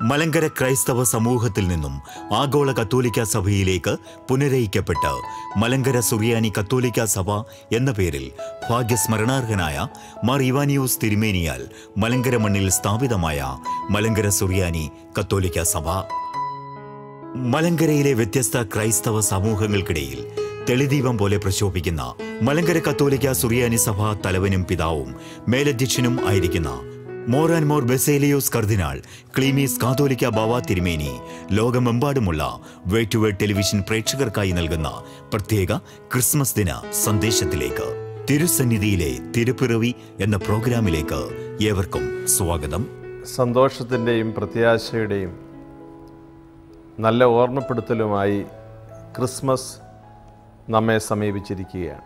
മലങ്കര ക്രൈസ്തവ സമൂഹത്തിൽ നിന്നും ആഗോള കത്തോലിക്ക സഭയിലേക്ക് പുനരയിക്കപ്പെട്ട് മലങ്കര സുറിയാനി കത്തോലിക്ക സഭ എന്ന പേരിൽ ഭാഗ്യസ്മരണാർഹനായ മാർ ഇവാനിയോസ് തിരുമേനിയാൽ മലങ്കര മണ്ണിൽ സ്ഥാപിതമായ മലങ്കര സുറിയാനി കത്തോലിക്ക സഭ മലങ്കരയിലെ വ്യത്യസ്ത ക്രൈസ്തവ സമൂഹങ്ങൾക്കിടയിൽ തെളിദീപം പോലെ പ്രശോഭിക്കുന്ന മലങ്കര കത്തോലിക്ക സുറിയാനി സഭ തലവനും പിതാവും മേലധ്യക്ഷനും ആയിരിക്കുന്ന മോർ ആൻഡ് മോർ ബെസേലിയോസ് കർദിനാൾ ക്ലീമീസ് കാതോലിക്ക ബാവ തിരുമേനി ലോകമെമ്പാടുമുള്ള വേ ടു വേ ടെലിവിഷൻ പ്രേക്ഷകർക്കായി നൽകുന്ന പ്രത്യേക ക്രിസ്മസ് ദിന സന്ദേശത്തിലേക്ക് തിരുസന്നിധിയിലെ തിരുപ്പിറവി എന്ന പ്രോഗ്രാമിലേക്ക് ഏവർക്കും സ്വാഗതം സന്തോഷത്തിൻ്റെയും പ്രത്യാശയുടെയും നല്ല ഓർമ്മപ്പെടുത്തലുമായി ക്രിസ്മസ് നമ്മെ സമീപിച്ചിരിക്കുകയാണ്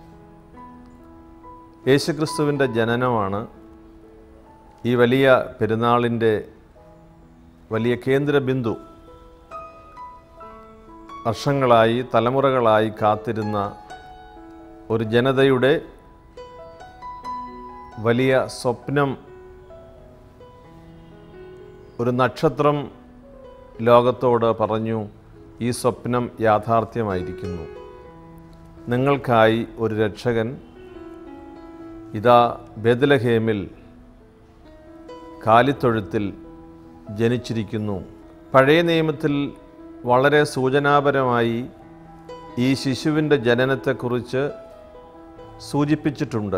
യേശുക്രിസ്തുവിൻ്റെ ജനനമാണ് ഈ വലിയ പെരുന്നാളിൻ്റെ വലിയ കേന്ദ്രബിന്ദു വർഷങ്ങളായി തലമുറകളായി കാത്തിരുന്ന ഒരു ജനതയുടെ വലിയ സ്വപ്നം ഒരു നക്ഷത്രം ലോകത്തോട് പറഞ്ഞു ഈ സ്വപ്നം യാഥാർത്ഥ്യമായിരിക്കുന്നു നിങ്ങൾക്കായി ഒരു രക്ഷകൻ ഇതാ ബെദലഹേമിൽ കാലിത്തൊഴുത്തിൽ ജനിച്ചിരിക്കുന്നു പഴയ നിയമത്തിൽ വളരെ സൂചനാപരമായി ഈ ശിശുവിൻ്റെ ജനനത്തെക്കുറിച്ച് സൂചിപ്പിച്ചിട്ടുണ്ട്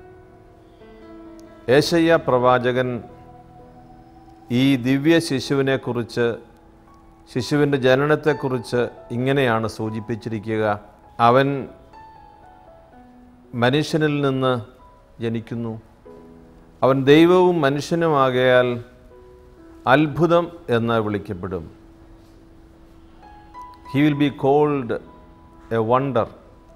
ഏശയ്യ പ്രവാചകൻ ഈ ദിവ്യ ശിശുവിനെക്കുറിച്ച് ശിശുവിൻ്റെ ജനനത്തെക്കുറിച്ച് ഇങ്ങനെയാണ് സൂചിപ്പിച്ചിരിക്കുക അവൻ മനുഷ്യനിൽ നിന്ന് ജനിക്കുന്നു അവൻ ദൈവവും മനുഷ്യനുമാകയാൽ അത്ഭുതം എന്ന് വിളിക്കപ്പെടും he will be called a wonder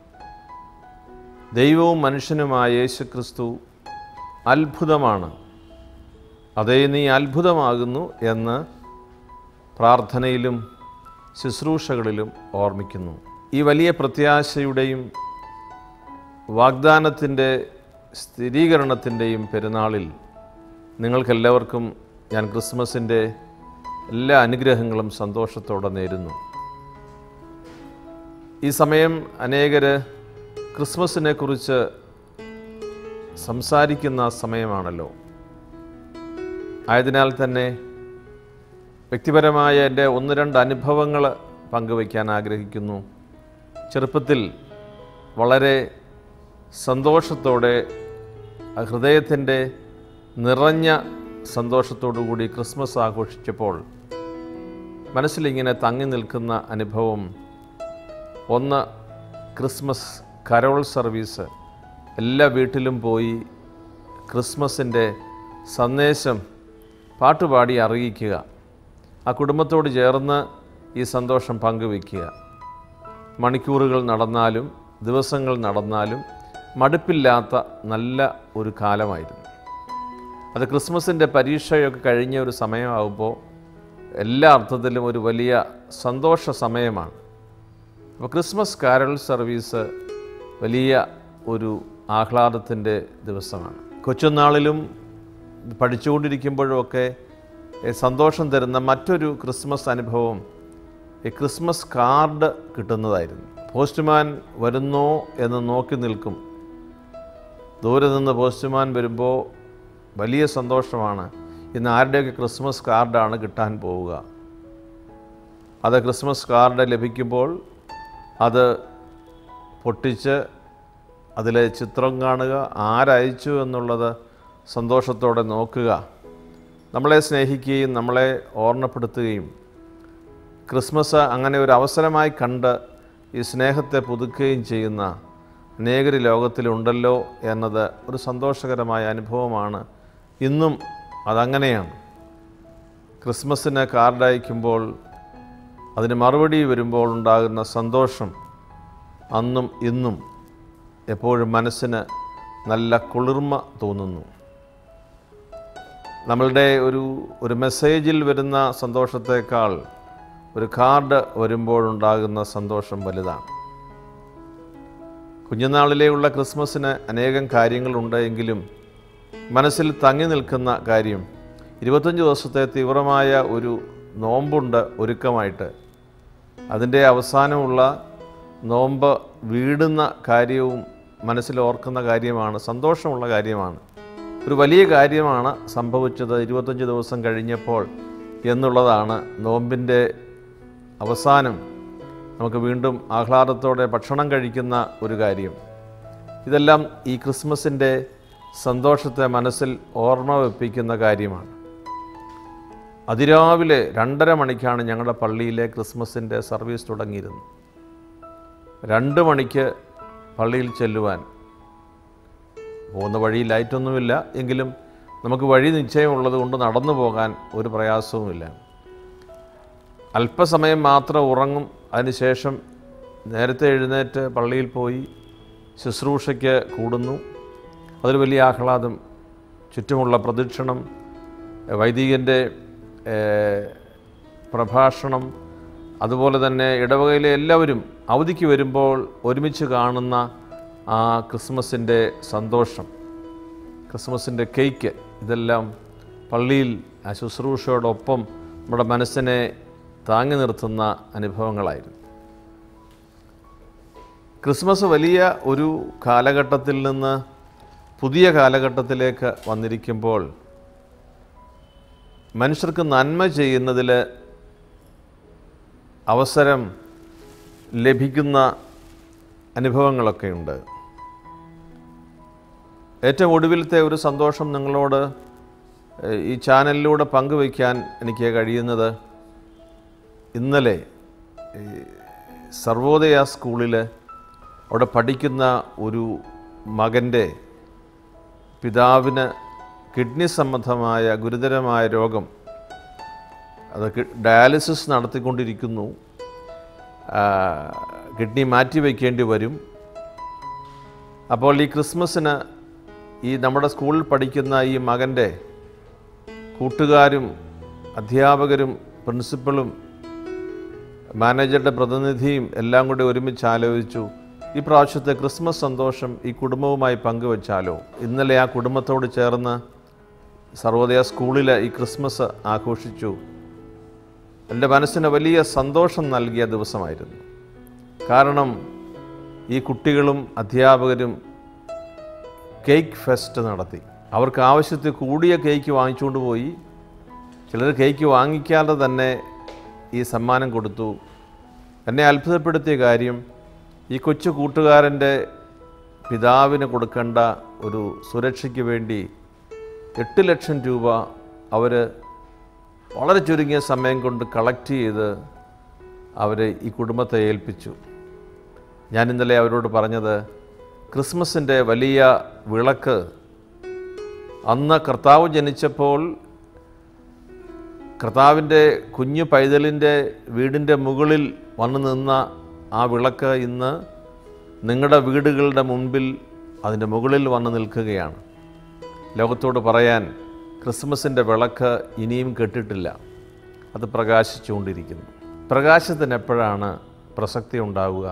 ദൈവവും മനുഷ്യനുമായ യേശുക്രിസ്തു അത്ഭുതമാണ് അതേ നീ അത്ഭുതമാകുന്നു എന്ന് പ്രാർത്ഥനയിലും ശുശ്രൂഷകളിലും ഓർമ്മിക്കുന്നു ഈ വലിയ പ്രത്യാശയുടെയും വാഗ്ദാനത്തിൻ്റെ സ്ഥിരീകരണത്തിൻ്റെയും പെരുന്നാളിൽ നിങ്ങൾക്കെല്ലാവർക്കും ഞാൻ ക്രിസ്മസിൻ്റെ എല്ലാ അനുഗ്രഹങ്ങളും സന്തോഷത്തോടെ നേരുന്നു ഈ സമയം അനേകർ ക്രിസ്മസിനെ കുറിച്ച് സംസാരിക്കുന്ന സമയമാണല്ലോ ആയതിനാൽ തന്നെ വ്യക്തിപരമായ എൻ്റെ ഒന്ന് രണ്ട് അനുഭവങ്ങൾ പങ്കുവയ്ക്കാൻ ആഗ്രഹിക്കുന്നു ചെറുപ്പത്തിൽ വളരെ സന്തോഷത്തോടെ ഹൃദയത്തിൻ്റെ നിറഞ്ഞ സന്തോഷത്തോടു കൂടി ക്രിസ്മസ് ആഘോഷിച്ചപ്പോൾ മനസ്സിലിങ്ങനെ തങ്ങി നിൽക്കുന്ന അനുഭവം ഒന്ന് ക്രിസ്മസ് കരോൾ സർവീസ് എല്ലാ വീട്ടിലും പോയി ക്രിസ്മസിൻ്റെ സന്ദേശം പാട്ടുപാടി അറിയിക്കുക ആ കുടുംബത്തോട് ചേർന്ന് ഈ സന്തോഷം പങ്കുവയ്ക്കുക മണിക്കൂറുകൾ നടന്നാലും ദിവസങ്ങൾ നടന്നാലും മടുപ്പില്ലാത്ത നല്ല ഒരു കാലമായിരുന്നു അത് ക്രിസ്മസിൻ്റെ പരീക്ഷയൊക്കെ കഴിഞ്ഞ ഒരു സമയമാകുമ്പോൾ എല്ലാ അർത്ഥത്തിലും ഒരു വലിയ സന്തോഷ സമയമാണ് അപ്പോൾ ക്രിസ്മസ് കാരൽ സർവീസ് വലിയ ഒരു ആഹ്ലാദത്തിൻ്റെ ദിവസമാണ് കൊച്ചുനാളിലും പഠിച്ചുകൊണ്ടിരിക്കുമ്പോഴുമൊക്കെ ഏ, സന്തോഷം തരുന്ന മറ്റൊരു ക്രിസ്മസ് അനുഭവം ഈ ക്രിസ്മസ് കാർഡ് കിട്ടുന്നതായിരുന്നു പോസ്റ്റ്മാൻ വരുന്നോ എന്ന് നോക്കി നിൽക്കും ദൂരെ നിന്ന് പോസ്റ്റ്മാൻ വരുമ്പോൾ വലിയ സന്തോഷമാണ് ഇന്ന് ആരുടെയൊക്കെ ക്രിസ്മസ് കാർഡാണ് കിട്ടാൻ പോവുക അത് ക്രിസ്മസ് കാർഡ് ലഭിക്കുമ്പോൾ അത് പൊട്ടിച്ച് അതിലെ ചിത്രം കാണുക ആരയച്ചു എന്നുള്ളത് സന്തോഷത്തോടെ നോക്കുക നമ്മളെ സ്നേഹിക്കുകയും നമ്മളെ ഓർമ്മപ്പെടുത്തുകയും ക്രിസ്മസ് അങ്ങനെ ഒരു അവസരമായി കണ്ട് ഈ സ്നേഹത്തെ പുതുക്കുകയും ചെയ്യുന്ന അനേകർ ലോകത്തിലുണ്ടല്ലോ എന്നത് ഒരു സന്തോഷകരമായ അനുഭവമാണ് ഇന്നും അതങ്ങനെയാണ് ക്രിസ്മസിന് കാർഡ് അയക്കുമ്പോൾ അതിന് മറുപടി വരുമ്പോൾ ഉണ്ടാകുന്ന സന്തോഷം അന്നും ഇന്നും എപ്പോഴും മനസ്സിന് നല്ല കുളിർമ തോന്നുന്നു നമ്മളുടെ ഒരു ഒരു മെസ്സേജിൽ വരുന്ന സന്തോഷത്തേക്കാൾ ഒരു കാർഡ് വരുമ്പോഴുണ്ടാകുന്ന സന്തോഷം വലുതാണ് കുഞ്ഞുനാളിലെയുള്ള ക്രിസ്മസിന് അനേകം കാര്യങ്ങളുണ്ട് എങ്കിലും മനസ്സിൽ തങ്ങി നിൽക്കുന്ന കാര്യം ഇരുപത്തഞ്ച് ദിവസത്തെ തീവ്രമായ ഒരു നോമ്പുണ്ട് ഒരുക്കമായിട്ട് അതിൻ്റെ അവസാനമുള്ള നോമ്പ് വീടുന്ന കാര്യവും മനസ്സിൽ ഓർക്കുന്ന കാര്യമാണ് സന്തോഷമുള്ള കാര്യമാണ് ഒരു വലിയ കാര്യമാണ് സംഭവിച്ചത് ഇരുപത്തഞ്ച് ദിവസം കഴിഞ്ഞപ്പോൾ എന്നുള്ളതാണ് നോമ്പിൻ്റെ അവസാനം നമുക്ക് വീണ്ടും ആഹ്ലാദത്തോടെ ഭക്ഷണം കഴിക്കുന്ന ഒരു കാര്യം ഇതെല്ലാം ഈ ക്രിസ്മസിൻ്റെ സന്തോഷത്തെ മനസ്സിൽ ഓർമ്മ വെപ്പിക്കുന്ന കാര്യമാണ് അതിരാവിലെ രണ്ടര മണിക്കാണ് ഞങ്ങളുടെ പള്ളിയിലെ ക്രിസ്മസിൻ്റെ സർവീസ് തുടങ്ങിയിരുന്നത് രണ്ട് മണിക്ക് പള്ളിയിൽ ചെല്ലുവാൻ പോകുന്ന വഴി ലൈറ്റൊന്നുമില്ല എങ്കിലും നമുക്ക് വഴി നിശ്ചയമുള്ളത് കൊണ്ട് നടന്നു പോകാൻ ഒരു പ്രയാസവുമില്ല അല്പസമയം മാത്രം ഉറങ്ങും അതിനുശേഷം നേരത്തെ എഴുന്നേറ്റ് പള്ളിയിൽ പോയി ശുശ്രൂഷയ്ക്ക് കൂടുന്നു അതൊരു വലിയ ആഹ്ലാദം ചുറ്റുമുള്ള പ്രദക്ഷിണം വൈദികൻ്റെ ഏഹ്, പ്രഭാഷണം അതുപോലെ തന്നെ ഇടവകയിലെ എല്ലാവരും അവധിക്ക് വരുമ്പോൾ ഒരുമിച്ച് കാണുന്ന ആ ക്രിസ്മസിൻ്റെ സന്തോഷം ക്രിസ്മസിൻ്റെ കേക്ക് ഇതെല്ലാം പള്ളിയിൽ ആ ശുശ്രൂഷയോടൊപ്പം നമ്മുടെ മനസ്സിനെ താങ്ങി നിർത്തുന്ന അനുഭവങ്ങളായിരുന്നു ക്രിസ്മസ് വലിയ ഒരു കാലഘട്ടത്തിൽ നിന്ന് പുതിയ കാലഘട്ടത്തിലേക്ക് വന്നിരിക്കുമ്പോൾ മനുഷ്യർക്ക് നന്മ ചെയ്യുന്നതിൽ അവസരം ലഭിക്കുന്ന അനുഭവങ്ങളൊക്കെ ഉണ്ട് ഏറ്റവും ഒടുവിലത്തെ ഒരു സന്തോഷം നിങ്ങളോട് ഏഹ്, ഈ ചാനലിലൂടെ പങ്കുവയ്ക്കാൻ എനിക്ക് കഴിയുന്നത് ഇന്നലെ ഈ സർവോദയ സ്കൂളിൽ അവിടെ പഠിക്കുന്ന ഒരു മകൻ്റെ പിതാവിന് കിഡ്നി സംബന്ധമായ ഗുരുതരമായ രോഗം അത് കി- ഡയാലിസിസ് നടത്തിക്കൊണ്ടിരിക്കുന്നു ആ, കിഡ്നി മാറ്റിവെക്കേണ്ടി വരും അപ്പോൾ ഈ ക്രിസ്മസിന് ഈ നമ്മുടെ സ്കൂളിൽ പഠിക്കുന്ന ഈ മകൻ്റെ കൂട്ടുകാരും അധ്യാപകരും പ്രിൻസിപ്പളും മാനേജറുടെ പ്രതിനിധിയും എല്ലാം കൂടി ഒരുമിച്ച് ആലോചിച്ചു ഈ പ്രാവശ്യത്തെ ക്രിസ്മസ് സന്തോഷം ഈ കുടുംബവുമായി പങ്കുവച്ചാലോ ഇന്നലെ ആ കുടുംബത്തോട് ചേർന്ന് സർവോദയ സ്കൂളിൽ ഈ ക്രിസ്മസ് ആഘോഷിച്ചു എൻ്റെ മനസ്സിന് വലിയ സന്തോഷം നൽകിയ ദിവസമായിരുന്നു കാരണം ഈ കുട്ടികളും അധ്യാപകരും കേക്ക് ഫെസ്റ്റ് നടത്തി അവർക്ക് ആവശ്യത്തിൽ കൂടിയ കേക്ക് വാങ്ങിച്ചുകൊണ്ട് പോയി ചിലർ കേക്ക് വാങ്ങിക്കാതെ തന്നെ ഈ സമ്മാനം കൊടുത്തു എന്നെ അത്ഭുതപ്പെടുത്തിയ കാര്യം ഈ കൊച്ചു കൂട്ടുകാരൻ്റെ പിതാവിന് കൊടുക്കേണ്ട ഒരു സുരക്ഷയ്ക്ക് വേണ്ടി എട്ട് ലക്ഷം രൂപ അവർ വളരെ ചുരുങ്ങിയ സമയം കൊണ്ട് കളക്ട് ചെയ്ത് അവർ ഈ കുടുംബത്തെ ഏൽപ്പിച്ചു ഞാൻ ഇന്നലെ അവരോട് പറഞ്ഞത് ക്രിസ്മസിൻ്റെ വലിയ വിളക്ക് അന്ന് കർത്താവ് ജനിച്ചപ്പോൾ കർത്താവിൻ്റെ കുഞ്ഞു പൈതലിൻ്റെ വീടിൻ്റെ മുകളിൽ വന്നു നിന്ന ആ വിളക്ക് ഇന്ന് നിങ്ങളുടെ വീടുകളുടെ മുൻപിൽ അതിൻ്റെ മുകളിൽ വന്ന് നിൽക്കുകയാണ് ലോകത്തോട് പറയാൻ ക്രിസ്മസിൻ്റെ വിളക്ക് ഇനിയും കെട്ടിട്ടില്ല അത് പ്രകാശിച്ചുകൊണ്ടിരിക്കുന്നു പ്രകാശത്തിന് എപ്പോഴാണ് പ്രസക്തി ഉണ്ടാവുക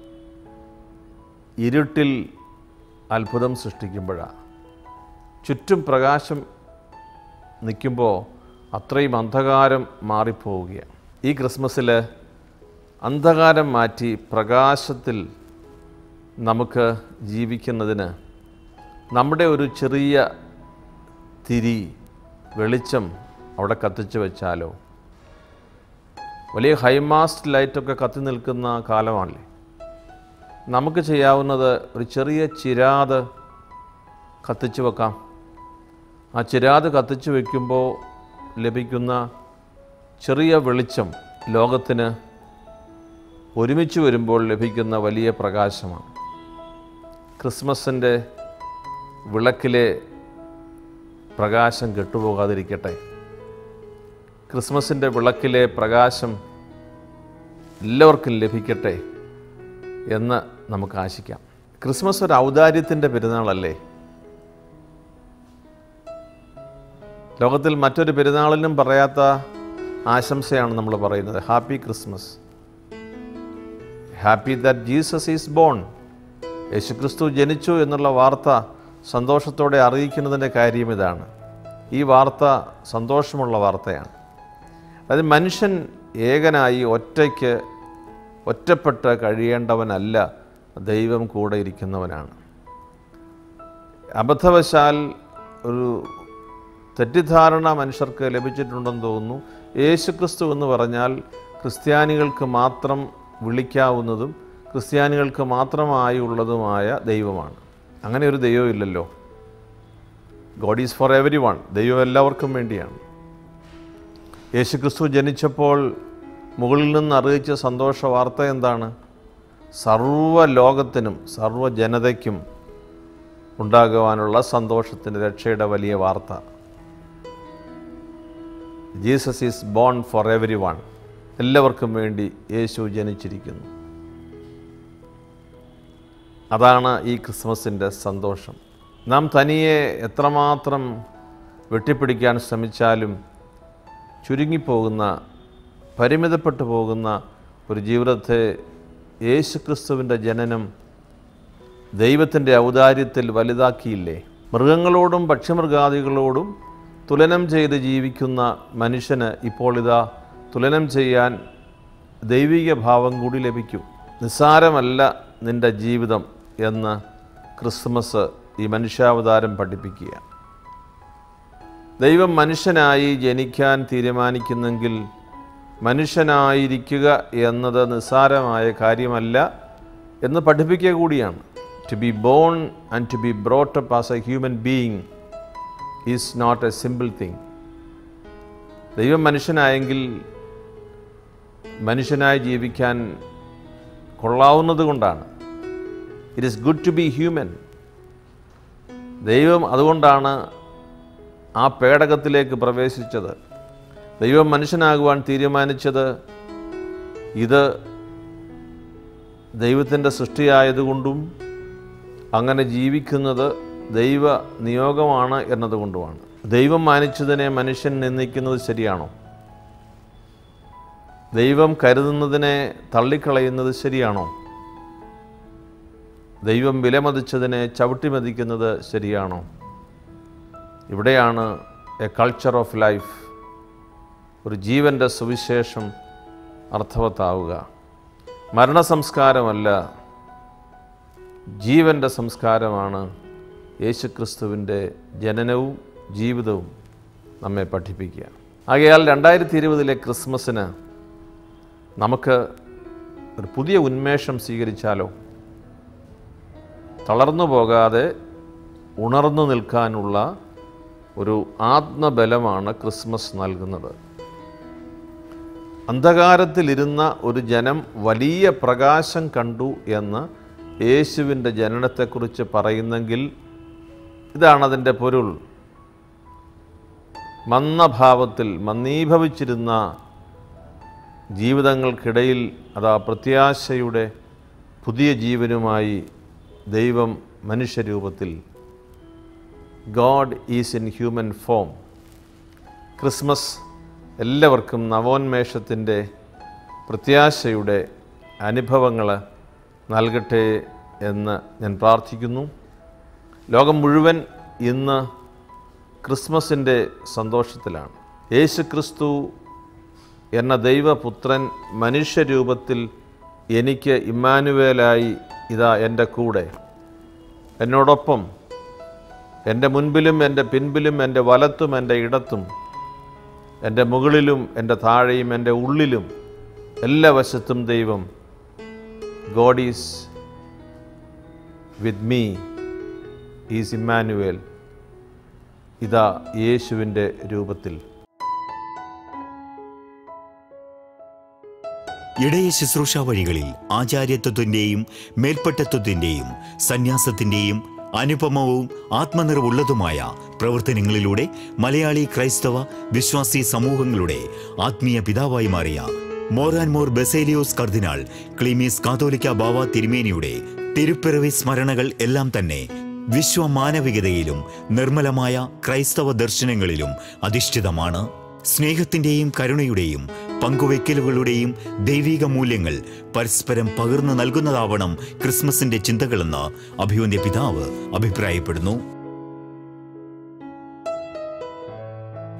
ഇരുട്ടിൽ അത്ഭുതം സൃഷ്ടിക്കുമ്പോഴാണ് ചുറ്റും പ്രകാശം നിൽക്കുമ്പോൾ അത്രയും അന്ധകാരം മാറിപ്പോവുകയാണ് ഈ ക്രിസ്മസിൽ അന്ധകാരം മാറ്റി പ്രകാശത്തിൽ നമുക്ക് ജീവിക്കുന്നതിന് നമ്മുടെ ഒരു ചെറിയ തിരി വെളിച്ചം അവിടെ കത്തിച്ച് വെച്ചാലോ വലിയ ഹൈമാസ്റ്റ് ലൈറ്റൊക്കെ കത്തി നിൽക്കുന്ന കാലമാണല്ലേ നമുക്ക് ചെയ്യാവുന്നത് ഒരു ചെറിയ ചിരാത് കത്തിച്ച് വെക്കാം ആ ചിരാത് കത്തിച്ച് വയ്ക്കുമ്പോൾ ലഭിക്കുന്ന ചെറിയ വെളിച്ചം ലോകത്തിന് ഒരുമിച്ച് വരുമ്പോൾ ലഭിക്കുന്ന വലിയ പ്രകാശമാണ് ക്രിസ്മസിൻ്റെ വിളക്കിലെ പ്രകാശം കെട്ടുപോകാതിരിക്കട്ടെ ക്രിസ്മസിൻ്റെ വിളക്കിലെ പ്രകാശം എല്ലാവർക്കും ലഭിക്കട്ടെ എന്ന് നമുക്ക് ആശിക്കാം ക്രിസ്മസ് ഒരു ഔദാര്യത്തിൻ്റെ പെരുന്നാളല്ലേ ലോകത്തിൽ മറ്റൊരു പെരുന്നാളിനും പറയാത്ത ആശംസയാണ് നമ്മൾ പറയുന്നത് happy Christmas happy that Jesus is born യേശുക്രിസ്തു ജനിച്ചു എന്നുള്ള വാർത്ത സന്തോഷത്തോടെ അറിയിക്കുന്നതിൻ്റെ കാര്യം ഇതാണ് ഈ വാർത്ത സന്തോഷമുള്ള വാർത്തയാണ് അതായത് മനുഷ്യൻ ഏകനായി ഒറ്റയ്ക്ക് ഒറ്റപ്പെട്ട് കഴിയേണ്ടവനല്ല ദൈവം കൂടെ ഇരിക്കുന്നവനാണ് അബദ്ധവശാൽ ഒരു തെറ്റിദ്ധാരണ മനുഷ്യർക്ക് ലഭിച്ചിട്ടുണ്ടെന്ന് തോന്നുന്നു യേശുക്രിസ്തു എന്ന് പറഞ്ഞാൽ ക്രിസ്ത്യാനികൾക്ക് മാത്രം വിളിക്കാവുന്നതും ക്രിസ്ത്യാനികൾക്ക് മാത്രമായുള്ളതുമായ ദൈവമാണ് അങ്ങനെ ഒരു ദൈവം ഇല്ലല്ലോ God is for everyone ദൈവം എല്ലാവർക്കും വേണ്ടിയാണ് യേശുക്രിസ്തു ജനിച്ചപ്പോൾ മുകളിൽ നിന്ന് അറിയിച്ച സന്തോഷ വാർത്ത എന്താണ് സർവ്വ ലോകത്തിനും സർവ്വ ജനതയ്ക്കും ഉണ്ടാകുവാനുള്ള സന്തോഷത്തിൻ്റെ രക്ഷയുടെ വലിയ വാർത്ത Jesus is born for everyone എല്ലാവർക്കും വേണ്ടി യേശു ജനിച്ചിരിക്കുന്നു അതാണ് ഈ ക്രിസ്മസിൻ്റെ സന്തോഷം നാം തനിയെ എത്രമാത്രം വെട്ടിപ്പിടിക്കാൻ ശ്രമിച്ചാലും ചുരുങ്ങിപ്പോകുന്ന പരിമിതപ്പെട്ടു പോകുന്ന ഒരു ജീവിതത്തെ യേശുക്രിസ്തുവിൻ്റെ ജനനം ദൈവത്തിൻ്റെ ഔദാര്യത്തിൽ വലുതാക്കിയില്ലേ മൃഗങ്ങളോടും പക്ഷിമൃഗാദികളോടും തുലനം ചെയ്ത് ജീവിക്കുന്ന മനുഷ്യന് ഇപ്പോൾ ഇതാ തുലനം ചെയ്യാൻ ദൈവിക ഭാവം കൂടി ലഭിക്കും നിസ്സാരമല്ല നിൻ്റെ ജീവിതം എന്ന് ക്രിസ്മസ് ഈ മനുഷ്യാവതാരം പഠിപ്പിക്കുക ദൈവം മനുഷ്യനായി ജനിക്കാൻ തീരുമാനിക്കുന്നെങ്കിൽ മനുഷ്യനായിരിക്കുക എന്നത് നിസ്സാരമായ കാര്യമല്ല എന്ന് പഠിപ്പിക്കുക കൂടിയാണ് to be born and to be brought up as a human being is not a simple thing ദൈവം മനുഷ്യനായെങ്കിൽ മനുഷ്യനായി ജീവിക്കാൻ കൊള്ളാവുന്നത് കൊണ്ടാണ് it is good to be human ദൈവം അതുകൊണ്ടാണ് ആ പേടകത്തിലേക്ക് പ്രവേശിച്ചത് ദൈവം മനുഷ്യനാകുവാൻ തീരുമാനിച്ചത് ഇത് ദൈവത്തിൻ്റെ സൃഷ്ടിയായതുകൊണ്ടും അങ്ങനെ ജീവിക്കുന്നത് ദൈവ നിയോഗമാണ് എന്നതുകൊണ്ടുമാണ് ദൈവം മാനിച്ചതിനെ മനുഷ്യൻ നിന്ദിക്കുന്നത് ശരിയാണോ ദൈവം കരുതുന്നതിനെ തള്ളിക്കളയുന്നത് ശരിയാണോ ദൈവം വിലമതിച്ചതിനെ ചവിട്ടിമതിക്കുന്നത് ശരിയാണോ ഇവിടെയാണ് എ കൾച്ചർ ഓഫ് ലൈഫ് ഒരു ജീവൻ്റെ സുവിശേഷം അർത്ഥവത്താവുക മരണസംസ്കാരമല്ല ജീവൻ്റെ സംസ്കാരമാണ് യേശുക്രിസ്തുവിൻ്റെ ജനനവും ജീവിതവും നമ്മെ പഠിപ്പിക്കുക ആകയാൽ രണ്ടായിരത്തി ഇരുപതിലെ ക്രിസ്മസിന് നമുക്ക് ഒരു പുതിയ ഉന്മേഷം സ്വീകരിച്ചാലോ തളർന്നു പോകാതെ ഉണർന്നു നിൽക്കാനുള്ള ഒരു ആത്മബലമാണ് ക്രിസ്മസ് നൽകുന്നത് അന്ധകാരത്തിലിരുന്ന ഒരു ജനം വലിയ പ്രകാശം കണ്ടു എന്ന് യേശുവിൻ്റെ ജനനത്തെക്കുറിച്ച് പറയുന്നെങ്കിൽ ഇതാണ് അതിൻ്റെ പൊരുൾ മന്ദഭാവത്തിൽ മന്ദീഭവിച്ചിരുന്ന ജീവിതങ്ങൾക്കിടയിൽ അതാ പ്രത്യാശയുടെ പുതിയ ജീവനുമായി ദൈവം മനുഷ്യരൂപത്തിൽ God is in human form Christmas എല്ലാവർക്കും നവോന്മേഷത്തിൻ്റെ പ്രത്യാശയുടെ അനുഭവങ്ങൾ നൽകട്ടെ എന്ന് ഞാൻ പ്രാർത്ഥിക്കുന്നു ലോകം മുഴുവൻ ഇന്ന് ക്രിസ്മസിൻ്റെ സന്തോഷത്തിലാണ് യേശു ക്രിസ്തു എന്ന ദൈവപുത്രൻ മനുഷ്യരൂപത്തിൽ എനിക്ക് ഇമ്മാനുവേലായി ഇതാ എൻ്റെ കൂടെ എന്നോടൊപ്പം എൻ്റെ മുൻപിലും എൻ്റെ പിൻപിലും എൻ്റെ വലത്തും എൻ്റെ ഇടത്തും എൻ്റെ മുകളിലും എൻ്റെ താഴെയും എൻ്റെ ഉള്ളിലും എല്ലാ വശത്തും ദൈവം God is with me is Immanuel ഇതാ യേശുവിൻ്റെ രൂപത്തിൽ ഇടയ ശുശ്രൂഷ വഴികളിൽ ആചാര്യത്വത്തിൻ്റെയും മേൽപ്പട്ടത്വത്തിൻ്റെയും സന്യാസത്തിൻ്റെയും അനുപമവും ആത്മനിറവുള്ളതുമായ പ്രവർത്തനങ്ങളിലൂടെ മലയാളി ക്രൈസ്തവ വിശ്വാസി സമൂഹങ്ങളുടെ ആത്മീയ പിതാവായി മാറിയ മോറാൻ മോർ ബെസേലിയോസ് കർദിനാൾ ക്ലീമീസ് കാതോലിക്ക ബാവ തിരുമേനിയുടെ തിരുപ്പിറവി സ്മരണകൾ എല്ലാം തന്നെ വിശ്വമാനവികതയിലും നിർമ്മലമായ ക്രൈസ്തവ ദർശനങ്ങളിലും അധിഷ്ഠിതമാണ് സ്നേഹത്തിൻ്റെയും കരുണയുടെയും പങ്കുവയ്ക്കലുകളുടെയും ദൈവിക മൂല്യങ്ങൾ പരസ്പരം പകർന്നു നൽകുന്നതാവണം ക്രിസ്മസിന്റെ ചിന്തകളെന്ന് അഭിവന്യ പിതാവ് അഭിപ്രായപ്പെടുന്നു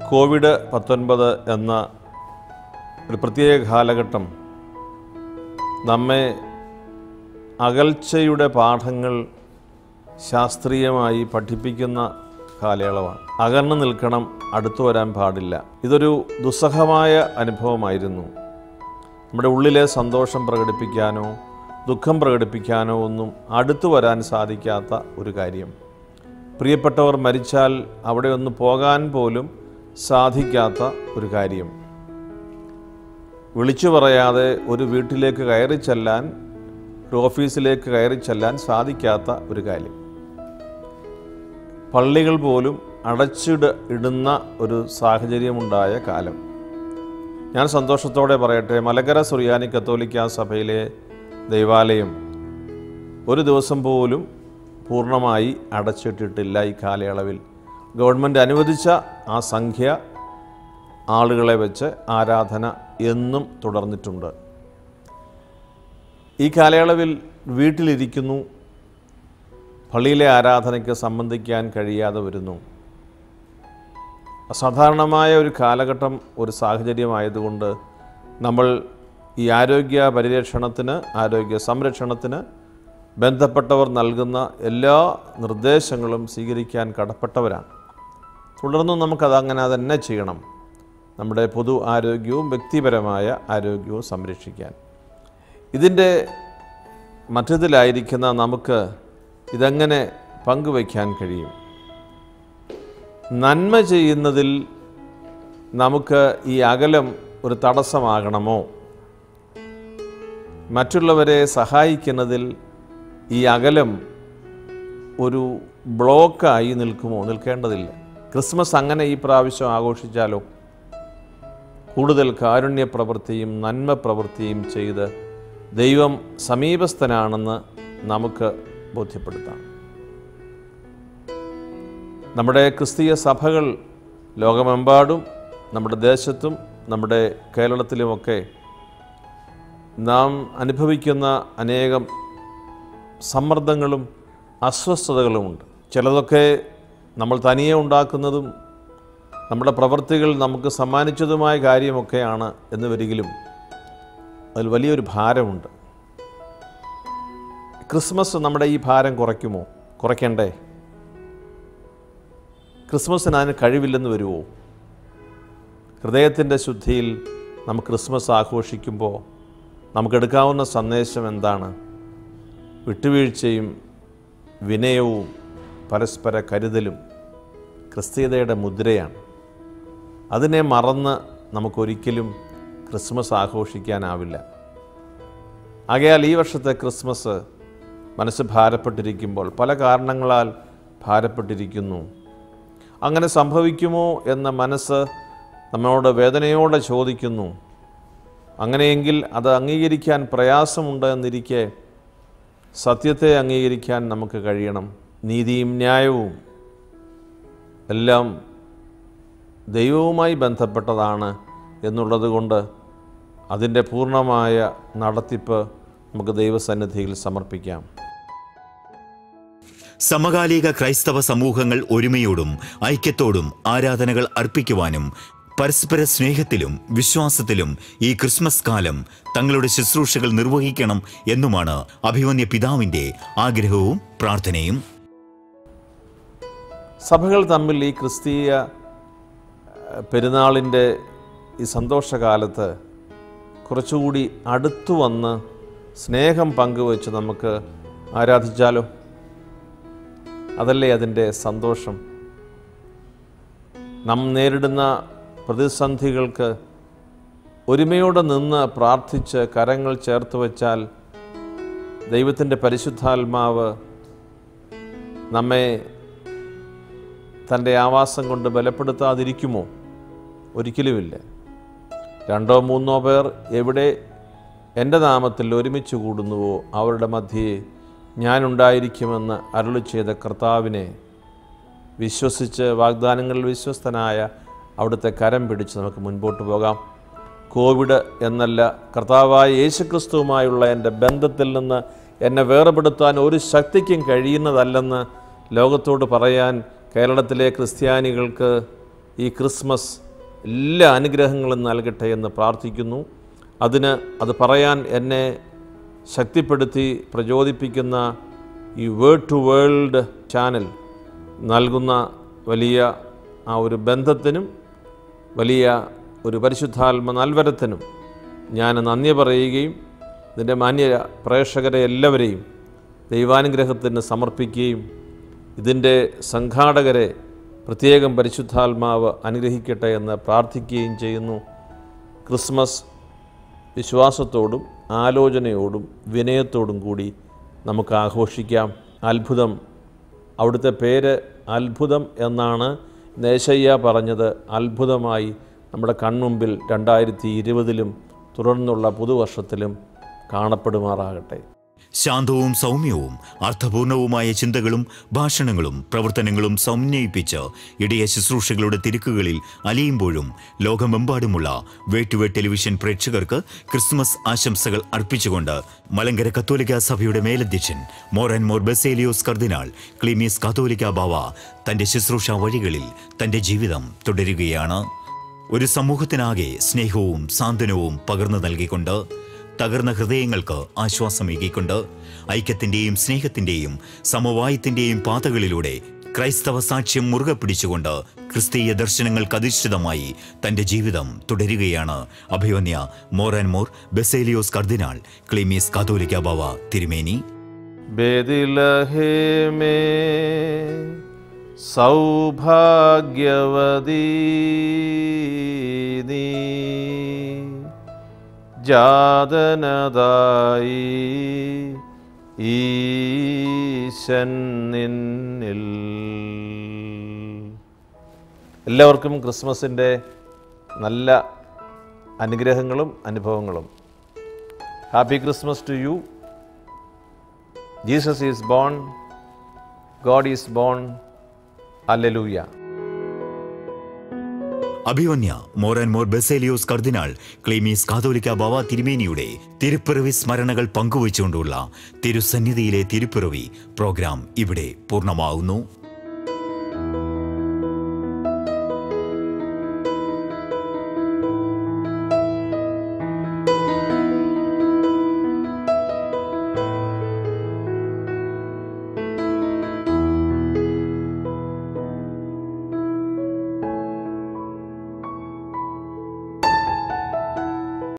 കോവിഡ് പത്തൊൻപത് എന്ന ഒരു പ്രത്യേക കാലഘട്ടം നമ്മെ അകൽച്ചയുടെ പാഠങ്ങൾ ശാസ്ത്രീയമായി പഠിപ്പിക്കുന്ന കാലയളവാണ് അകന്നു നിൽക്കണം അടുത്തു വരാൻ പാടില്ല ഇതൊരു ദുസ്സഹമായ അനുഭവമായിരുന്നു നമ്മുടെ ഉള്ളിലെ സന്തോഷം പ്രകടിപ്പിക്കാനോ ദുഃഖം പ്രകടിപ്പിക്കാനോ ഒന്നും അടുത്തു വരാൻ സാധിക്കാത്ത ഒരു കാര്യം പ്രിയപ്പെട്ടവർ മരിച്ചാൽ അവിടെ ഒന്ന് പോകാൻ പോലും സാധിക്കാത്ത ഒരു കാര്യം വിളിച്ചു പറയാതെ ഒരു വീട്ടിലേക്ക് കയറി ചെല്ലാൻ ഒരു ഓഫീസിലേക്ക് കയറി ചെല്ലാൻ സാധിക്കാത്ത ഒരു കാര്യം പള്ളികൾ പോലും അടച്ചിട ഇടുന്ന ഒരു സാഹചര്യമുണ്ടായ കാലം ഞാൻ സന്തോഷത്തോടെ പറയട്ടെ മലക്കര സുറിയാനി കത്തോലിക്ക സഭയിലെ ദൈവാലയം ഒരു ദിവസം പോലും പൂർണ്ണമായി അടച്ചിട്ടിട്ടില്ല ഈ കാലയളവിൽ ഗവൺമെൻറ് അനുവദിച്ച ആ സംഖ്യ ആളുകളെ വെച്ച് ആരാധന എന്നും തുടർന്നിട്ടുണ്ട് ഈ കാലയളവിൽ വീട്ടിലിരിക്കുന്നു പള്ളിയിലെ ആരാധനയ്ക്ക് സംബന്ധിക്കാൻ കഴിയാതെ വരുന്നു അസാധാരണമായ ഒരു കാലഘട്ടം ഒരു സാഹചര്യമായതുകൊണ്ട് നമ്മൾ ഈ ആരോഗ്യ പരിരക്ഷണത്തിന് ആരോഗ്യ സംരക്ഷണത്തിന് ബന്ധപ്പെട്ടവർ നൽകുന്ന എല്ലാ നിർദ്ദേശങ്ങളും സ്വീകരിക്കാൻ കടപ്പെട്ടവരാണ് തുടർന്നും നമുക്കത് അങ്ങനെ തന്നെ ചെയ്യണം നമ്മുടെ പൊതു ആരോഗ്യവും വ്യക്തിപരമായ ആരോഗ്യവും സംരക്ഷിക്കാൻ ഇതിൻ്റെ മധ്യത്തിലായിരിക്കുന്ന നമുക്ക് ഇതെങ്ങനെ പങ്കുവയ്ക്കാൻ കഴിയും നന്മ ചെയ്യുന്നതിൽ നമുക്ക് ഈ അകലം ഒരു തടസ്സമാകണമോ മറ്റുള്ളവരെ സഹായിക്കുന്നതിൽ ഈ അകലം ഒരു ബ്ലോക്കായി നിൽക്കുമോ നിൽക്കേണ്ടതില്ല ക്രിസ്മസ് അങ്ങനെ ഈ പ്രാവശ്യം ആഘോഷിച്ചാലോ കൂടുതൽ കാരുണ്യ പ്രവൃത്തിയും നന്മ പ്രവൃത്തിയും ചെയ്ത് ദൈവം സമീപസ്ഥനാണെന്ന് നമുക്ക് ബോധ്യപ്പെടുത്താം നമ്മുടെ ക്രിസ്തീയ സഭകൾ ലോകമെമ്പാടും നമ്മുടെ ദേശത്തും നമ്മുടെ കേരളത്തിലുമൊക്കെ നാം അനുഭവിക്കുന്ന അനേകം സമ്മർദ്ദങ്ങളും അസ്വസ്ഥതകളുമുണ്ട് ചിലതൊക്കെ നമ്മൾ തനിയെ ഉണ്ടാക്കുന്നതും നമ്മുടെ പ്രവൃത്തികൾ നമുക്ക് സമ്മാനിച്ചതുമായ കാര്യമൊക്കെയാണ് എന്ന് വരികിലും അതിൽ വലിയൊരു ഭാരമുണ്ട് ക്രിസ്മസ് നമ്മുടെ ഈ ഭാരം കുറയ്ക്കുമോ കുറയ്ക്കണ്ടേ ക്രിസ്മസിന് അതിന് കഴിവില്ലെന്ന് വരുമോ ഹൃദയത്തിൻ്റെ ശുദ്ധിയിൽ നമുക്ക് ക്രിസ്മസ് ആഘോഷിക്കുമ്പോൾ നമുക്കെടുക്കാവുന്ന സന്ദേശം എന്താണ് വിട്ടുവീഴ്ചയും വിനയവും പരസ്പര കരുതലും ക്രിസ്തീയതയുടെ മുദ്രയാണ് അതിനെ മറന്ന് നമുക്കൊരിക്കലും ക്രിസ്മസ് ആഘോഷിക്കാനാവില്ല ആകയാൽ ഈ വർഷത്തെ ക്രിസ്മസ് മനസ്സ് ഭാരപ്പെട്ടിരിക്കുമ്പോൾ പല കാരണങ്ങളാൽ ഭാരപ്പെട്ടിരിക്കുന്നു അങ്ങനെ സംഭവിക്കുമോ എന്ന മനസ്സ് നമ്മളോട് വേദനയോടെ ചോദിക്കുന്നു അങ്ങനെയെങ്കിൽ അത് അംഗീകരിക്കാൻ പ്രയാസമുണ്ട് എന്നിരിക്കെ സത്യത്തെ അംഗീകരിക്കാൻ നമുക്ക് കഴിയണം നീതിയും ന്യായവും എല്ലാം ദൈവവുമായി ബന്ധപ്പെട്ടതാണ് എന്നുള്ളത് കൊണ്ട് അതിൻ്റെ പൂർണ്ണമായ നടത്തിപ്പ് നമുക്ക് ദൈവസന്നിധിയിൽ സമർപ്പിക്കാം സമകാലിക ക്രൈസ്തവ സമൂഹങ്ങൾ ഒരുമയോടും ഐക്യത്തോടും ആരാധനകൾ അർപ്പിക്കുവാനും പരസ്പര സ്നേഹത്തിലും വിശ്വാസത്തിലും ഈ ക്രിസ്മസ് കാലം തങ്ങളുടെ ശുശ്രൂഷകൾ നിർവഹിക്കണം എന്നുമാണ് അഭിമന്യ പിതാവിൻ്റെ ആഗ്രഹവും പ്രാർത്ഥനയും സഭകൾ തമ്മിൽ ഈ ക്രിസ്തീയ ഏഹ്, പെരുന്നാളിൻ്റെ ഈ സന്തോഷകാലത്ത് കുറച്ചുകൂടി അടുത്തു വന്ന് സ്നേഹം പങ്കുവച്ച് നമുക്ക് ആരാധിച്ചാലോ അതല്ലേ അതിൻ്റെ സന്തോഷം നാം നേരിടുന്ന പ്രതിസന്ധികൾക്ക് ഒരുമയോടെ നിന്ന് പ്രാർത്ഥിച്ച് കരങ്ങൾ ചേർത്ത് വച്ചാൽ ദൈവത്തിൻ്റെ പരിശുദ്ധാത്മാവ് നമ്മെ തൻ്റെ ആവാസം കൊണ്ട് ബലപ്പെടുത്താതിരിക്കുമോ ഒരിക്കലുമില്ല രണ്ടോ മൂന്നോ പേർ എവിടെ എൻ്റെ നാമത്തിൽ ഒരുമിച്ച് കൂടുന്നുവോ അവരുടെ മധ്യേ ഞാനുണ്ടായിരിക്കുമെന്ന് അരുളി ചെയ്ത കർത്താവിനെ വിശ്വസിച്ച് വാഗ്ദാനങ്ങളിൽ വിശ്വസ്തനായ അവിടുത്തെ കരം പിടിച്ച് നമുക്ക് മുൻപോട്ട് പോകാം കോവിഡ് എന്നല്ല കർത്താവായ യേശുക്രിസ്തുവുമായുള്ള എൻ്റെ ബന്ധത്തിൽ നിന്ന് എന്നെ വേർപെടുത്താൻ ഒരു ശക്തിക്കും കഴിയുന്നതല്ലെന്ന് ലോകത്തോട് പറയാൻ കേരളത്തിലെ ക്രിസ്ത്യാനികൾക്ക് ഈ ക്രിസ്മസ് എല്ലാ അനുഗ്രഹങ്ങളും നൽകട്ടെ എന്ന് പ്രാർത്ഥിക്കുന്നു അതിന് അത് പറയാൻ എന്നെ ശക്തിപ്പെടുത്തി പ്രചോദിപ്പിക്കുന്ന ഈ വേർഡ് ടു വേൾഡ് ചാനൽ നൽകുന്ന വലിയ ആ ഒരു ബന്ധത്തിനും വലിയ ഒരു പരിശുദ്ധാത്മ നൽവരത്തിനും ഞാൻ നന്ദി പറയുകയും ഇതിൻ്റെ മാന്യ പ്രേക്ഷകരെ എല്ലാവരെയും ദൈവാനുഗ്രഹത്തിന് സമർപ്പിക്കുകയും ഇതിൻ്റെ സംഘാടകരെ പ്രത്യേകം പരിശുദ്ധാത്മാവ് അനുഗ്രഹിക്കട്ടെ എന്ന് പ്രാർത്ഥിക്കുകയും ചെയ്യുന്നു ക്രിസ്മസ് വിശ്വാസത്തോടും ആലോചനയോടും വിനയത്തോടും കൂടി നമുക്ക് ആഘോഷിക്കാം അത്ഭുതം അവിടുത്തെ പേര് അത്ഭുതം എന്നാണ് നേശയ്യ പറഞ്ഞത് അത്ഭുതമായി നമ്മുടെ കൺമുമ്പിൽ രണ്ടായിരത്തി ഇരുപതിലും തുടർന്നുള്ള പുതുവർഷത്തിലും കാണപ്പെടുമാറാകട്ടെ ശാന്തവും സൗമ്യവും അർത്ഥപൂർണവുമായ ചിന്തകളും ഭാഷണങ്ങളും പ്രവർത്തനങ്ങളും സമന്വയിപ്പിച്ച് ഇടയ ശുശ്രൂഷകളുടെ തിരുക്കുകളിൽ അലിയുമ്പോഴും ലോകമെമ്പാടുമുള്ള വേട്ടുവേ ടെലിവിഷൻ പ്രേക്ഷകർക്ക് ക്രിസ്മസ് ആശംസകൾ അർപ്പിച്ചുകൊണ്ട് മലങ്കര കത്തോലിക്ക സഭയുടെ മേലധ്യക്ഷൻ മോർ ആൻഡ് മോർ ബെസേലിയോസ് കർദിനാൾ ക്ലീമിയസ് കത്തോലിക്ക ബാവ തന്റെ ശുശ്രൂഷ വഴികളിൽ തന്റെ ജീവിതം തുടരുകയാണ് ഒരു സമൂഹത്തിനാകെ സ്നേഹവും സാന്ത്വനവും പകർന്നു നൽകിക്കൊണ്ട് തകർന്ന ഹൃദയങ്ങൾക്ക് ആശ്വാസമേകിക്കൊണ്ട് ഐക്യത്തിന്റെയും സ്നേഹത്തിന്റെയും സമവായത്തിന്റെയും പാതകളിലൂടെ ക്രൈസ്തവ സാക്ഷ്യം മുറുകെ പിടിച്ചുകൊണ്ട് ക്രിസ്തീയ ദർശനങ്ങൾക്ക് അധിഷ്ഠിതമായി തന്റെ ജീവിതം തുടരുകയാണ് അഭിവന്യ മോർ ആൻഡ് മോർ ബെസേലിയോസ് കർദിനാൾ ക്ലീമിയസ് കാതോലിക്ക ബാവ തിരുമേനി ബേദിലഹേമേ സൗഭാഗ്യവതീ നീ ജാതനതായി ഈശൻ നിന്നിൽ എല്ലാവർക്കും ക്രിസ്മസിൻ്റെ നല്ല അനുഗ്രഹങ്ങളും അനുഭവങ്ങളും happy Christmas to you Jesus is born, God is born, Alleluia. അഭിവന്യ മോർ ആൻഡ് മോർ ബെസേലിയോസ് കർദിനാൾ ക്ലീമീസ് കാതോലിക്ക ബാവ തിരുമേനിയുടെ തിരുപ്പിറവി സ്മരണകൾ പങ്കുവച്ചുകൊണ്ടുള്ള തിരുസന്നിധിയിലെ തിരുപ്പിറവി പ്രോഗ്രാം ഇവിടെ പൂർണ്ണമാവുന്നു